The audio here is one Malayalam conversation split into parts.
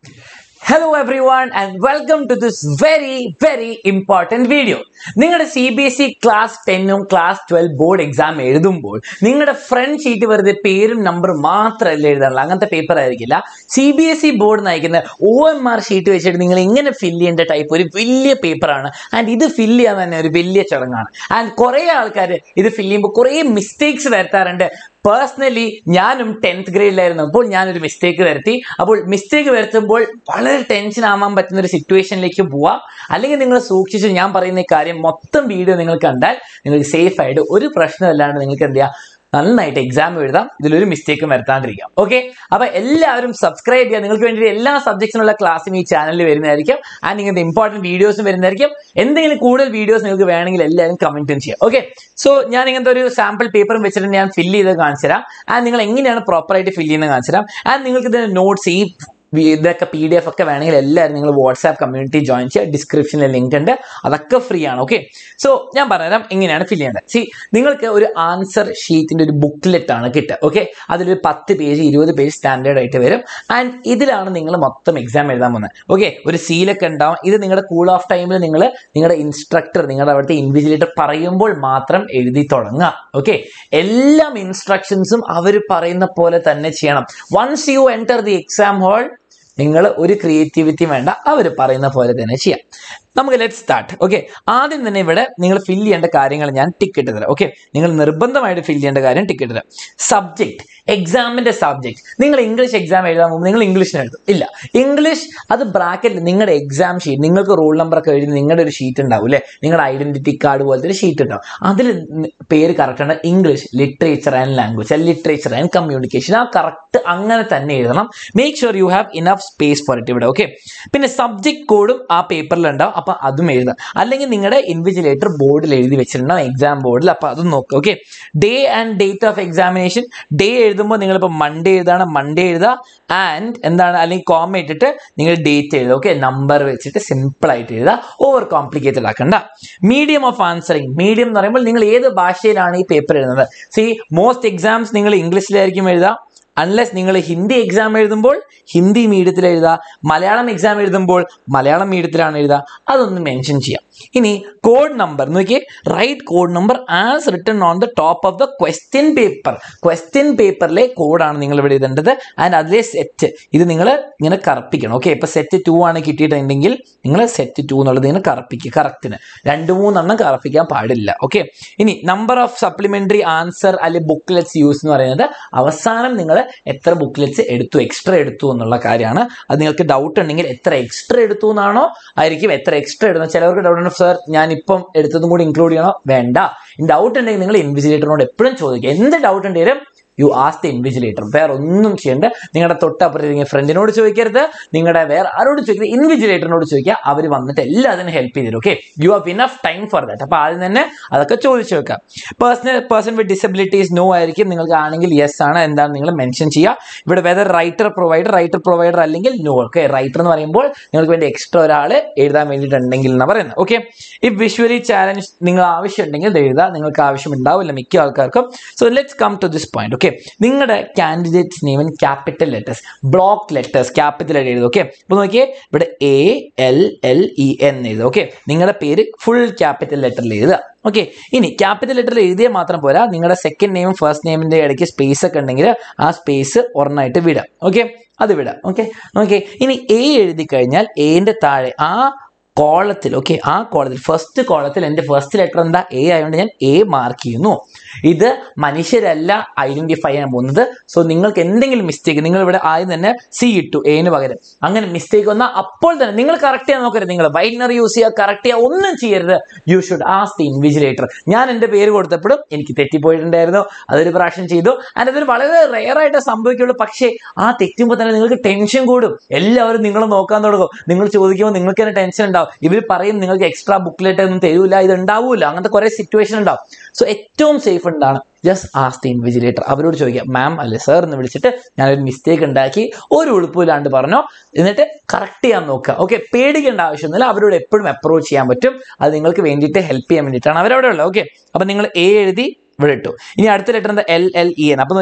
hello everyone and welcome to this very very important video നിങ്ങളുടെ C B S E class ടെന്നും ക്ലാസ് ട്വൽവ് ബോർഡ് എക്സാം എഴുതുമ്പോൾ നിങ്ങളുടെ ഫ്രണ്ട് ഷീറ്റ് വെറുതെ പേരും നമ്പറും മാത്രമല്ല എഴുതാനുള്ളൂ അങ്ങനത്തെ പേപ്പർ ആയിരിക്കില്ല C B S E board നയിക്കുന്ന ഒ എം ആർ ഷീറ്റ് വെച്ചിട്ട് നിങ്ങൾ എങ്ങനെ ഫില്ല് ചെയ്യേണ്ട ടൈപ്പ് ഒരു വലിയ പേപ്പറാണ് ആൻഡ് ഇത് ഫില്ല് ചെയ്യാൻ തന്നെ ഒരു വലിയ ചടങ്ങാണ് ആൻഡ് കുറേ ആൾക്കാർ ഇത് ഫില്ല് ചെയ്യുമ്പോൾ കുറേ മിസ്റ്റേക്സ് വരുത്താറുണ്ട് പേഴ്സണലി ഞാനും ടെൻത്ത് ഗ്രേഡിലായിരുന്നു അപ്പോൾ ഞാനൊരു മിസ്റ്റേക്ക് വരുത്തി അപ്പോൾ മിസ്റ്റേക്ക് വരുത്തുമ്പോൾ വളരെ ടെൻഷൻ ആവാൻ പറ്റുന്ന ഒരു സിറ്റുവേഷനിലേക്ക് പോവാം അല്ലെങ്കിൽ നിങ്ങൾ സൂക്ഷിച്ച് ഞാൻ പറയുന്ന ഈ കാര്യം മൊത്തം വീഡിയോ നിങ്ങൾ കണ്ടാൽ നിങ്ങൾക്ക് സേഫ് ആയിട്ട് ഒരു പ്രശ്നമില്ലാണ്ട് നിങ്ങൾക്ക് എന്ത് ചെയ്യാം നന്നായിട്ട് എക്സാം എഴുതാം ഇതിലൊരു മിസ്റ്റേക്കും വരുത്താണ്ടിരിക്കാം ഓക്കെ അപ്പൊ എല്ലാവരും സബ്സ്ക്രൈബ് ചെയ്യുക നിങ്ങൾക്ക് വേണ്ടി എല്ലാ സബ്ജക്ട്സിനുള്ള ക്ലാസ്സും ഈ ചാനലിൽ വരുന്നതായിരിക്കും ആൻഡ് ഇങ്ങനത്തെ ഇമ്പോർട്ടൻറ്റ് വീഡിയോസും വരുന്നതായിരിക്കും എന്തെങ്കിലും കൂടുതൽ വീഡിയോസ് നിങ്ങൾക്ക് വേണമെങ്കിൽ എല്ലാവരും കമന്റും ചെയ്യാം ഓക്കെ സോ ഞാൻ ഇങ്ങനത്തെ ഒരു സാമ്പിൾ പേപ്പറും വെച്ചിട്ട് ഞാൻ ഫില്ല് ചെയ്ത് കാണിച്ചു തരാം ആൻഡ് നിങ്ങൾ എങ്ങനെയാണ് പ്രോപ്പറായിട്ട് ഫില്ല് ചെയ്യുന്നത് കാണിച്ചു തരാം ആൻഡ് നിങ്ങൾക്ക് ഇതിന്റെ നോട്ട്സ് ഈ വി- ഇതൊക്കെ പി ഡി എഫ് ഒക്കെ വേണമെങ്കിൽ എല്ലാവരും നിങ്ങൾ വാട്സാപ്പ് കമ്മ്യൂണിറ്റി ജോയിൻ ചെയ്യുക ഡിസ്ക്രിപ്ഷനിൽ ലിങ്ക് ഉണ്ട് അതൊക്കെ ഫ്രീ ആണ് ഓക്കെ സോ ഞാൻ പറഞ്ഞുതരാം എങ്ങനെയാണ് ഫില്ല് ചെയ്യേണ്ടത് സി നിങ്ങൾക്ക് ഒരു ആൻസർ ഷീറ്റിന്റെ ഒരു ബുക്ക്ലെറ്റ് ആണ് കിട്ടുക ഓക്കെ അതിലൊരു പത്ത് പേജ് ഇരുപത് പേജ് സ്റ്റാൻഡേർഡ് ആയിട്ട് വരും ആൻഡ് ഇതിലാണ് നിങ്ങൾ മൊത്തം എക്സാം എഴുതാൻ പോകുന്നത് ഓക്കെ ഒരു സീലൊക്കെ ഉണ്ടാവും ഇത് നിങ്ങളുടെ കൂൾ ഓഫ് ടൈമിൽ നിങ്ങൾ നിങ്ങളുടെ ഇൻസ്ട്രക്ടർ നിങ്ങളുടെ അവിടുത്തെ ഇൻവിജിലേറ്റർ പറയുമ്പോൾ മാത്രം എഴുതി തുടങ്ങുക ഓക്കെ എല്ലാം ഇൻസ്ട്രക്ഷൻസും അവർ പറയുന്ന പോലെ തന്നെ ചെയ്യണം once you enter the exam hall നിങ്ങൾ ഒരു ക്രിയേറ്റിവിറ്റി വേണ്ട അവർ പറയുന്ന പോലെ തന്നെ ചെയ്യാം നമുക്ക് ലെറ്റ് സ്റ്റാർട്ട് ഓക്കെ ആദ്യം തന്നെ ഇവിടെ നിങ്ങൾ ഫില്ല് ചെയ്യേണ്ട കാര്യങ്ങൾ ഞാൻ ടിക്ക് ഇട്ട് തരാം ഓക്കെ നിങ്ങൾ നിർബന്ധമായിട്ട് ഫില്ല് ചെയ്യേണ്ട കാര്യം ടിക്ക് ഇട്ട് തരാം സബ്ജക്ട് എക്സാമിന്റെ സബ്ജക്ട് നിങ്ങൾ ഇംഗ്ലീഷ് എക്സാം എഴുതാൻ പോകുമ്പോൾ നിങ്ങൾ ഇംഗ്ലീഷിന് എഴുതും ഇല്ല ഇംഗ്ലീഷ് അത് ബ്രാക്കറ്റിൽ നിങ്ങളുടെ എക്സാം ഷീറ്റ് നിങ്ങൾക്ക് റോൾ നമ്പർ ഒക്കെ എഴുതി നിങ്ങളുടെ ഒരു ഷീറ്റ് ഉണ്ടാവും അല്ലേ നിങ്ങളുടെ ഐഡന്റിറ്റി കാർഡ് പോലത്തെ ഒരു ഷീറ്റ് ഉണ്ടാവും അതിൽ പേര് കറക്റ്റ് ആണ് English literature and language literature and communication ആ കറക്റ്റ് അങ്ങനെ തന്നെ എഴുതണം make sure you have enough space for it ഇവിടെ ഓക്കെ പിന്നെ സബ്ജക്ട് കോഡും ആ പേപ്പറിൽ ഉണ്ടാവും അപ്പൊ അതും എഴുതാം അല്ലെങ്കിൽ നിങ്ങളുടെ ഇൻവിജിലേറ്റർ ബോർഡിൽ എഴുതി വെച്ചിട്ടുണ്ടാവും എക്സാം ബോർഡിൽ അപ്പൊ അതും നോക്കുക okay day and date of examination day എഴുതുമ്പോൾ നിങ്ങളിപ്പോൾ മൺഡേ എഴുതാണ് മൺഡേ എഴുതുക ആൻഡ് എന്താണ് അല്ലെങ്കിൽ കോമ ഇട്ടിട്ട് നിങ്ങൾ ഡേറ്റ് എഴുതുക ഓക്കെ നമ്പർ വെച്ചിട്ട് സിമ്പിൾ ആയിട്ട് എഴുതുക ഓവർ കോംപ്ലിക്കേറ്റഡ് ആക്കണ്ട മീഡിയം ഓഫ് ആൻസറിങ് മീഡിയം എന്ന് പറയുമ്പോൾ നിങ്ങൾ ഏത് ഭാഷയിലാണ് ഈ പേപ്പർ എഴുതുന്നത് സി മോസ്റ്റ് എക്സാംസ് നിങ്ങൾ ഇംഗ്ലീഷിലായിരിക്കും എഴുതുക അൺലെസ് നിങ്ങൾ ഹിന്ദി എക്സാം എഴുതുമ്പോൾ ഹിന്ദി മീഡിയത്തിൽ എഴുതുക മലയാളം എക്സാം എഴുതുമ്പോൾ മലയാളം മീഡിയത്തിലാണ് എഴുതുക അതൊന്ന് മെൻഷൻ ചെയ്യാം ഇനി കോഡ് നമ്പർ നോക്കിയേ right code number as written on the top of the question paper question പേപ്പറിലെ കോഡാണ് നിങ്ങൾ ഇവിടെ എഴുതേണ്ടത് ആൻഡ് അതിലെ സെറ്റ് ഇത് നിങ്ങൾ ഇങ്ങനെ കറപ്പിക്കണം ഓക്കെ ഇപ്പൊ സെറ്റ് ടു ആണ് കിട്ടിയിട്ടുണ്ടെങ്കിൽ നിങ്ങൾ സെറ്റ് ടു എന്നുള്ളത് ഇങ്ങനെ കറപ്പിക്കുക കറക്റ്റിന് രണ്ട് മൂന്നെണ്ണം കറപ്പിക്കാൻ പാടില്ല ഓക്കെ ഇനി നമ്പർ ഓഫ് സപ്ലിമെന്ററി ആൻസർ അല്ലെങ്കിൽ ബുക്ക്ലെറ്റ്സ് യൂസ് എന്ന് പറയുന്നത് അവസാനം നിങ്ങൾ എത്ര ബുക്ക്ലെറ്റ്സ് എടുത്തു എക്സ്ട്രാ എടുത്തു എന്നുള്ള കാര്യമാണ് അത് നിങ്ങൾക്ക് ഡൗട്ട് ഉണ്ടെങ്കിൽ എത്ര എക്സ്ട്രാ എടുത്തു എന്നാണോ ആയിരിക്കും എത്ര എക്സ്ട്രാ എടുക്കുന്നത് ചിലവർക്ക് ഡൗട്ട് ഉണ്ട് സർ ഞാൻ ഇപ്പം എടുത്തതും കൂടി ഇൻക്ലൂഡ് ചെയ്യണോ വേണ്ട ഡൗട്ട് ഉണ്ടെങ്കിൽ നിങ്ങൾ ഇൻവിജിലേറ്ററിനോട് എപ്പോഴും ചോദിക്കുക എന്ത് ഡൗട്ട് ഉണ്ടെങ്കിലും യു ആസ് ദ ഇൻവിജിലേറ്റർ വേറെ ഒന്നും ചെയ്യണ്ട നിങ്ങളുടെ തൊട്ടപ്പുറത്ത് ഫ്രണ്ടിനോട് ചോദിക്കരുത് നിങ്ങളുടെ വേറെ ആരോട് ചോദിക്കരുത് ഇൻവിജിലേറ്ററിനോട് ചോദിക്കുക അവർ വന്നിട്ട് എല്ലാത്തിനും ഹെൽപ്പ് ചെയ്തു തരും okay you have enough time for that അപ്പോൾ ആദ്യം തന്നെ അതൊക്കെ ചോദിച്ചു വെക്കാം personal person with disabilities no ആയിരിക്കും നിങ്ങൾക്ക് ആണെങ്കിൽ യെസ് ആണ് എന്താണ് നിങ്ങൾ മെൻഷൻ ചെയ്യുക ഇവിടെ whether writer provider writer provider അല്ലെങ്കിൽ നോ ഓക്കെ റൈറ്റർ എന്ന് പറയുമ്പോൾ നിങ്ങൾക്ക് വേണ്ടി എക്സ്ട്രാ ഒരാൾ എഴുതാൻ വേണ്ടിയിട്ടുണ്ടെങ്കിൽ എന്ന് പറയുന്നത് ഓക്കെ ഈ വിഷ്വലി ചാലഞ്ച് നിങ്ങൾ ആവശ്യമുണ്ടെങ്കിൽ ഇത് എഴുതാം നിങ്ങൾക്ക് ആവശ്യം ഉണ്ടാവില്ല മിക്ക ആൾക്കാർക്കും so let's come to this point okay നിങ്ങളുടെ candidates name in capital letters block letters capital ആയിട്ട് എഴുതും ഓക്കെ അപ്പോൾ നോക്കിയേ ഇവിടെ A L L E N എഴുതും ഓക്കെ നിങ്ങളുടെ പേര് ഫുൾ ക്യാപിറ്റൽ ലെറ്ററിൽ എഴുതുക ഓക്കെ ഇനി ക്യാപിറ്റൽ ലെറ്ററിൽ എഴുതിയാൽ മാത്രം പോരാ നിങ്ങളുടെ സെക്കൻഡ് നെയിമും ഫസ്റ്റ് നെയിമിന്റെ ഇടയ്ക്ക് സ്പേസ് ഒക്കെ ഉണ്ടെങ്കിൽ ആ സ്പേസ് ഒരെണ്ണമായിട്ട് വിടാം ഓക്കെ അത് വിടാം ഓക്കെ ഓക്കെ ഇനി എ എഴുതി കഴിഞ്ഞാൽ എന്റെ താഴെ ആ കോളത്തിൽ ഓക്കെ ആ കോളത്തിൽ ഫസ്റ്റ് കോളത്തിൽ എൻ്റെ ഫസ്റ്റ് ലെറ്റർ എന്താ എ ആയതുകൊണ്ട് ഞാൻ എ മാർക്ക് ചെയ്യുന്നു ഇത് മനുഷ്യരല്ല ഐഡന്റിഫൈ ചെയ്യാൻ പോകുന്നത് സോ നിങ്ങൾക്ക് എന്തെങ്കിലും മിസ്റ്റേക്ക് നിങ്ങൾ ഇവിടെ ആദ്യം തന്നെ സി ഇട്ടു എന് പകരം അങ്ങനെ മിസ്റ്റേക്ക് വന്നാൽ അപ്പോൾ തന്നെ നിങ്ങൾ കറക്റ്റ് ചെയ്യാൻ നോക്കരുത് നിങ്ങൾ വൈറ്റ്നറി യൂസ് ചെയ്യുക കറക്റ്റ് ചെയ്യുക ഒന്നും ചെയ്യരുത് you should as the invigilator ഞാൻ എൻ്റെ പേര് കൊടുത്തപ്പോഴും എനിക്ക് തെറ്റിപ്പോയിട്ടുണ്ടായിരുന്നു അതൊരു പ്രാവശ്യം ചെയ്തു ആൻഡ് അതൊരു വളരെ റെയർ ആയിട്ട് സംഭവിക്കുള്ളൂ പക്ഷേ ആ തെറ്റുമ്പോൾ തന്നെ നിങ്ങൾക്ക് ടെൻഷൻ കൂടും എല്ലാവരും നിങ്ങൾ നോക്കാൻ തുടങ്ങും നിങ്ങൾ ചോദിക്കുമ്പോൾ നിങ്ങൾക്ക് തന്നെ ടെൻഷൻ ഉണ്ടാവും ഇവർ പറയും നിങ്ങൾക്ക് എക്സ്ട്രാ ബുക്ക്ലെറ്റ് ഒന്നും തരൂല ഇത് ഉണ്ടാവൂല അങ്ങനത്തെ കുറെ സിറ്റുവേഷൻ ഉണ്ടാവും സോ ഏറ്റവും സേഫ് എന്താണ് ജസ്റ്റ് ആസ് ദി ഇൻവിജിലേറ്റർ അവരോട് ചോദിക്കാം മാം അല്ലെ സാർ എന്ന് വിളിച്ചിട്ട് ഞാനൊരു മിസ്റ്റേക്ക് ഉണ്ടാക്കി ഒരു ഉളുപ്പില്ലാണ്ട് പറഞ്ഞോ എന്നിട്ട് കറക്റ്റ് ചെയ്യാൻ നോക്കുക ഓക്കെ പേടിക്കേണ്ട ആവശ്യമൊന്നുമില്ല അവരോട് എപ്പോഴും അപ്രോച്ച് ചെയ്യാൻ പറ്റും അത് നിങ്ങൾക്ക് വേണ്ടിയിട്ട് ഹെൽപ്പ് ചെയ്യാൻ വേണ്ടിയിട്ടാണ് അവരവിടെ ഉള്ളത് ഓക്കെ അപ്പൊ നിങ്ങൾ എ എഴുതി ഇവിടെ ഇട്ടു ഇനി അടുത്ത ലെറ്റർ എന്താ എൽ എൽ ഇ എൻ അപ്പൊ നോക്കിയേ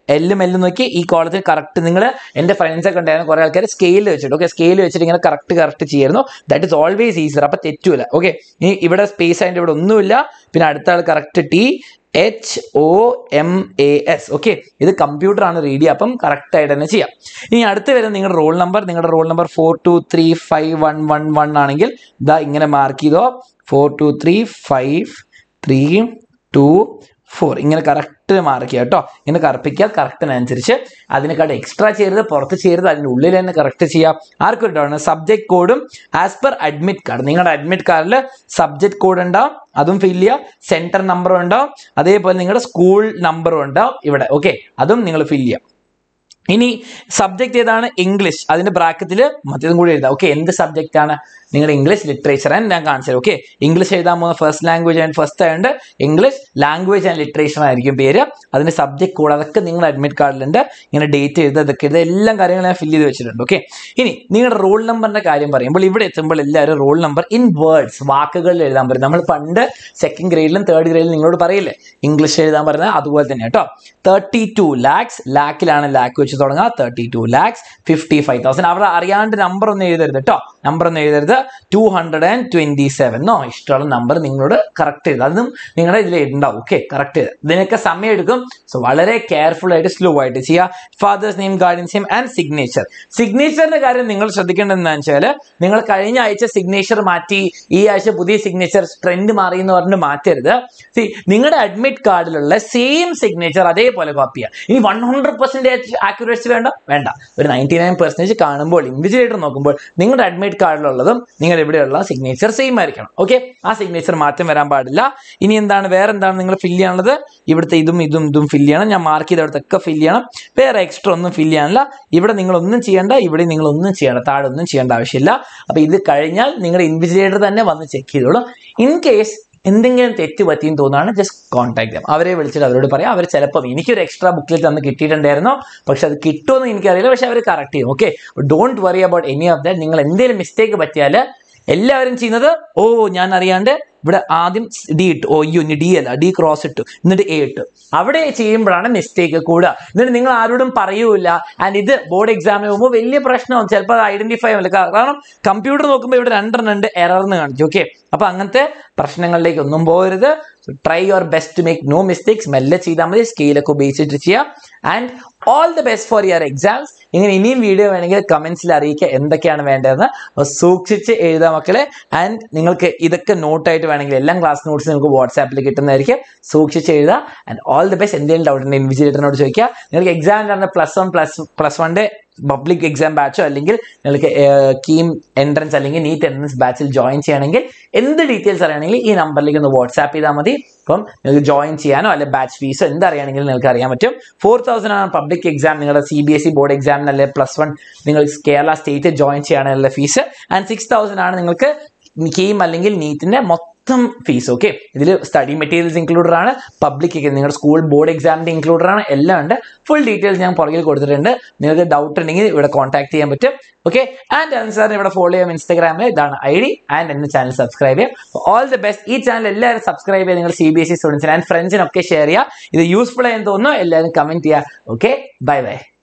എല്ലും എല്ലും നോക്കി ഈ കോളത്തിൽ കറക്റ്റ് നിങ്ങൾ എൻ്റെ ഫ്രണ്ട്സ് ഒക്കെ ഉണ്ടായിരുന്നു കുറേ ആൾക്കാർ സ്കെയിൽ വെച്ചിട്ട് ഓക്കെ സ്കെയിൽ വെച്ചിട്ട് ഇങ്ങനെ കറക്റ്റ് കറക്റ്റ് ചെയ്യായിരുന്നു ദാറ്റ് ഇസ് ഓൾവേസ് ഈസർ അപ്പോൾ തെറ്റൂല ഓക്കെ ഇനി ഇവിടെ സ്പേസ് അതിൻ്റെ ഇവിടെ ഒന്നുമില്ല പിന്നെ അടുത്ത ആൾ correct T H O M A S okay ഇത് കമ്പ്യൂട്ടർ ആണ് റീഡ് ചെയ്യുക അപ്പം കറക്റ്റ് ആയിട്ട് തന്നെ ചെയ്യാം ഇനി അടുത്ത് വരുന്ന നിങ്ങളുടെ റോൾ നമ്പർ നിങ്ങളുടെ roll number four two three five one one one ആണെങ്കിൽ ഇതാ ഇങ്ങനെ മാർക്ക് ചെയ്തോ four two three five three two four ഇങ്ങനെ കറക്റ്റ് മാർക്ക് ചെയ്യുക കേട്ടോ ഇങ്ങനെ കറപ്പിക്കുക കറക്റ്റിനനുസരിച്ച് അതിനെക്കാട്ട് എക്സ്ട്രാ ചെയ്യരുത് പുറത്ത് ചെയ്യരുത് അതിൻ്റെ ഉള്ളിൽ തന്നെ കറക്റ്റ് ചെയ്യാം ആർക്കും ഉണ്ടാവണം സബ്ജക്ട് കോഡും ആസ് പെർ അഡ്മിറ്റ് കാർഡ് നിങ്ങളുടെ അഡ്മിറ്റ് കാർഡിൽ സബ്ജക്ട് കോഡ് ഉണ്ടാവും അതും ഫില്ല് ചെയ്യുക സെൻറ്റർ നമ്പറും ഉണ്ടാവും അതേപോലെ നിങ്ങളുടെ സ്കൂൾ നമ്പറും ഉണ്ടാവും ഇവിടെ ഓക്കെ അതും നിങ്ങൾ ഫില്ല് ചെയ്യാം ഇനി സബ്ജക്റ്റ് ഏതാണ് ഇംഗ്ലീഷ് അതിന്റെ ബ്രാക്കറ്റിൽ മറ്റേതും കൂടി എഴുതാം ഓക്കെ എന്ത് സബ്ജക്റ്റ് ആണ് നിങ്ങളുടെ ഇംഗ്ലീഷ് ലിറ്ററേച്ചർ ആൻഡ് ഞാൻ കാണിച്ചത് ഓക്കെ ഇംഗ്ലീഷ് എഴുതാൻ പോകുന്ന ഫസ്റ്റ് ലാംഗ്വേജ് ആൻഡ് ഫസ്റ്റ് ആയതുകൊണ്ട് ഇംഗ്ലീഷ് ലാംഗ്വേജ് ആൻഡ് ലിറ്ററേച്ചർ ആയിരിക്കും പേര് അതിന്റെ സബ്ജക്ട് കൂടെ അതൊക്കെ നിങ്ങളുടെ അഡ്മിറ്റ് കാർഡിലുണ്ട് ഇങ്ങനെ ഡേറ്റ് എഴുതുക ഇതൊക്കെ എഴുതുക എല്ലാം കാര്യങ്ങളും ഞാൻ ഫില്ല് ചെയ്ത് വെച്ചിട്ടുണ്ട് ഓക്കെ ഇനി നിങ്ങളുടെ റോൾ നമ്പറിന്റെ കാര്യം പറയുമ്പോൾ ഇവിടെ എത്തുമ്പോൾ എല്ലാവരും റോൾ നമ്പർ ഇൻ വേർഡ്സ് വാക്കുകളിൽ എഴുതാൻ പറയും നമ്മൾ പണ്ട് സെക്കൻഡ് ഗ്രേഡിലും തേർഡ് ഗ്രേഡിലും നിങ്ങളോട് പറയില്ലേ ഇംഗ്ലീഷ് എഴുതാൻ പറയുന്നത് അതുപോലെ തന്നെ കേട്ടോ തേർട്ടി ടു ലാക്സ് ലാക്കിലാണ് ലാക്ക് വെച്ച് തുടങ്ങുക thirty two lakhs fifty five thousand അവിടെ അറിയാണ്ട് നമ്പർ ഒന്നും എഴുതരുത് കേട്ടോ നമ്പർ ഒന്നും എഴുതരുത് two hundred and twenty seven no ഇഷ്ടമുള്ള നമ്പർ നിങ്ങളോട് കറക്റ്റ് ചെയ്ത് അതും നിങ്ങളുടെ ഇതിൽ ഉണ്ടാവും ഓക്കെ കറക്റ്റ് ചെയ്ത് ഇതിനൊക്കെ സമയം എടുക്കും സോ വളരെ കെയർഫുൾ ആയിട്ട് സ്ലോ ആയിട്ട് ചെയ്യുക father's name guardians name and signature സിഗ്നേച്ചറിന്റെ കാര്യം നിങ്ങൾ ശ്രദ്ധിക്കേണ്ടത് എന്താണെന്ന് വെച്ചാൽ നിങ്ങൾ കഴിഞ്ഞ ആഴ്ച സിഗ്നേച്ചർ മാറ്റി ഈ ആഴ്ച പുതിയ സിഗ്നേച്ചർ ട്രെൻഡ് മാറി എന്ന് പറഞ്ഞ് മാറ്റരുത് See, നിങ്ങളുടെ അഡ്മിറ്റ് കാർഡിലുള്ള സെയിം സിഗ്നേച്ചർ അതേപോലെ കോപ്പി ചെയ്യുക ഇനി വൺ ഹൺഡ്രഡ് പെർസെൻറ്റേജ് ആക്യുറേസി വേണ്ട വേണ്ട ഒരു നയൻറ്റി നയൻ പെർസെൻറ്റേജ് കാണുമ്പോൾ ഇൻവിജിലേറ്റർ നോക്കുമ്പോൾ നിങ്ങളുടെ അഡ്മിറ്റ് കാർഡിലുള്ളതും നിങ്ങൾ ഇവിടെയുള്ള സിഗ്നേച്ചർ സെയിം ആയിരിക്കണം ഓക്കെ ആ സിഗ്നേച്ചർ മാറ്റം വരാൻ പാടില്ല ഇനി എന്താണ് വേറെ എന്താണ് നിങ്ങൾ ഫില്ല് ചെയ്യാനുള്ളത് ഇവിടുത്തെ ഇതും ഇതും ഇതും ഫില്ല് ചെയ്യണം ഞാൻ മാർക്ക് ചെയ്ത അവിടുത്തെ ഫില്ല് ചെയ്യണം വേറെ എക്സ്ട്രാ ഒന്നും ഫില്ല് ചെയ്യാനില്ല ഇവിടെ നിങ്ങൾ ഒന്നും ചെയ്യേണ്ട ഇവിടെ നിങ്ങൾ ഒന്നും ചെയ്യേണ്ട താഴെ ഒന്നും ചെയ്യേണ്ട ആവശ്യമില്ല അപ്പോൾ ഇത് കഴിഞ്ഞാൽ നിങ്ങളുടെ ഇൻവിജിലേറ്റർ തന്നെ വന്ന് ചെക്ക് ചെയ്തോളൂ ഇൻ കേസ് എന്തെങ്കിലും തെറ്റ് പറ്റിയെന്ന് തോന്നുകയാണ് ജസ്റ്റ് കോൺടാക്ട് ചെയ്യാം അവരെ വിളിച്ചിട്ട് അവരോട് പറയാം അവർ ചിലപ്പോൾ എനിക്കൊരു എക്സ്ട്രാ ബുക്കിലേക്ക് തന്ന് കിട്ടിയിട്ടുണ്ടായിരുന്നു പക്ഷെ അത് കിട്ടുമെന്ന് എനിക്കറിയില്ല പക്ഷെ അവർ കറക്റ്റ് ചെയ്യും okay don't worry about any of that നിങ്ങൾ എന്തെങ്കിലും മിസ്റ്റേക്ക് പറ്റിയാൽ എല്ലാവരും ചെയ്യുന്നത് ഓ ഞാൻ അറിയാണ്ട് ഇവിടെ ആദ്യം ഡി ഇട്ടു ഓ അയ്യോ ഇനി ഡി അല്ല ഡി ക്രോസ് ഇട്ടു എന്നിട്ട് എ ഇട്ടു അവിടെ ചെയ്യുമ്പോഴാണ് മിസ്റ്റേക്ക് കൂടുക എന്നിട്ട് നിങ്ങൾ ആരോടും പറയൂല ആൻഡ് ഇത് ബോർഡ് എക്സാമിന് പോകുമ്പോൾ വലിയ പ്രശ്നമാവും ചിലപ്പോൾ അത് ഐഡന്റിഫൈ ആവില്ല കാരണം കമ്പ്യൂട്ടർ നോക്കുമ്പോൾ ഇവിടെ രണ്ടെണ്ണം ഉണ്ട് എറർന്ന് കാണിച്ചു ഓക്കെ അപ്പൊ അങ്ങനത്തെ പ്രശ്നങ്ങളിലേക്ക് ഒന്നും പോകരുത് try your best to make no mistakes മെല്ലെ ചെയ്താൽ മതി സ്കെയിലൊക്കെ ഉപയോഗിച്ചിട്ട് ചെയ്യാം and all the best for your exams ഇങ്ങനെ ഇനിയും വീഡിയോ വേണമെങ്കിൽ കമന്റ്സിൽ അറിയിക്കുക എന്തൊക്കെയാണ് വേണ്ടതെന്ന് അപ്പോൾ സൂക്ഷിച്ച് എഴുതാം മക്കളെ ആൻഡ് നിങ്ങൾക്ക് ഇതൊക്കെ നോട്ടായിട്ട് വേണമെങ്കിൽ എല്ലാം ക്ലാസ് നോട്ട്സ് നിങ്ങൾക്ക് വാട്സാപ്പിൽ കിട്ടുന്നതായിരിക്കും സൂക്ഷിച്ച് എഴുതുക ആൻഡ് ഓൾ ദി ബെസ്റ്റ് എന്തെങ്കിലും ഡൗട്ട് ഉണ്ടെങ്കിൽ ഇൻവിജിലേറ്ററിനോട് ചോദിക്കുക നിങ്ങൾക്ക് എക്സാം പറഞ്ഞ പ്ലസ് വൺ പ്ലസ് പ്ലസ് വണ്ടെ പബ്ലിക് എക്സാം ബാച്ചോ അല്ലെങ്കിൽ നിങ്ങൾക്ക് കീം എൻട്രൻസ് അല്ലെങ്കിൽ നീറ്റ് എൻട്രൻസ് ബാച്ചിൽ ജോയിൻ ചെയ്യണമെങ്കിൽ എന്ത് ഡീറ്റെയിൽസ് അറിയണമെങ്കിൽ ഈ നമ്പറിലേക്ക് ഒന്ന് വാട്സാപ്പ് ചെയ്താൽ മതി അപ്പം നിങ്ങൾക്ക് ജോയിൻ ചെയ്യാനോ അല്ലെങ്കിൽ ബാച്ച് ഫീസോ എന്തറിയണമെങ്കിലും നിങ്ങൾക്ക് അറിയാൻ പറ്റും ഫോർ തൗസൻഡ് ആണ് പബ്ലിക് എക്സാം നിങ്ങളുടെ C B S E board എക്സാമിന് അല്ലെങ്കിൽ പ്ലസ് വൺ നിങ്ങൾ കേരള സ്റ്റേറ്റ് ജോയിൻ ചെയ്യാനുള്ള ഫീസ് ആൻഡ് സിക്സ് തൗസൻഡ് ആണ് നിങ്ങൾക്ക് കീം അല്ലെങ്കിൽ നീറ്റിന്റെ മൊത്തം ഫീസ് ഓക്കെ ഇതിൽ സ്റ്റഡി മെറ്റീരിയൽസ് ഇൻക്ലൂഡഡ് ആണ് പബ്ലിക് നിങ്ങളുടെ സ്കൂൾ ബോർഡ് എക്സാമിന്റെ ഇൻക്ലൂഡഡ് ആണ് എല്ലാം ഉണ്ട് ഫുൾ ഡീറ്റെയിൽസ് ഞാൻ പുറകിൽ കൊടുത്തിട്ടുണ്ട് നിങ്ങൾക്ക് ഡൗട്ട് ഉണ്ടെങ്കിൽ ഇവിടെ കോൺടാക്ട് ചെയ്യാൻ പറ്റും ഓക്കെ ആൻഡ് അൻസാറിനെ ഇവിടെ ഫോളോ ചെയ്യാം ഇൻസ്റ്റാഗ്രാമിൽ ഇതാണ് ഐ ഡി ആൻഡ് എന്റെ ചാനൽ സബ്സ്ക്രൈബ് ചെയ്യാം ഓൾ ദി ബെസ്റ്റ് ഈ ചാനൽ എല്ലാവരും സബ്സ്ക്രൈബ് ചെയ്യുക നിങ്ങൾ സി ബി എസ് ഇ സ്റ്റുഡൻസിന് ആൻഡ് ഫ്രണ്ട്സിനൊക്കെ ഷെയർ ചെയ്യുക ഇത് യൂസ്ഫുൾ ആയെന്ന് തോന്നുന്നു എല്ലാവരും കമന്റ് ചെയ്യുക ഓക്കെ ബൈ ബൈ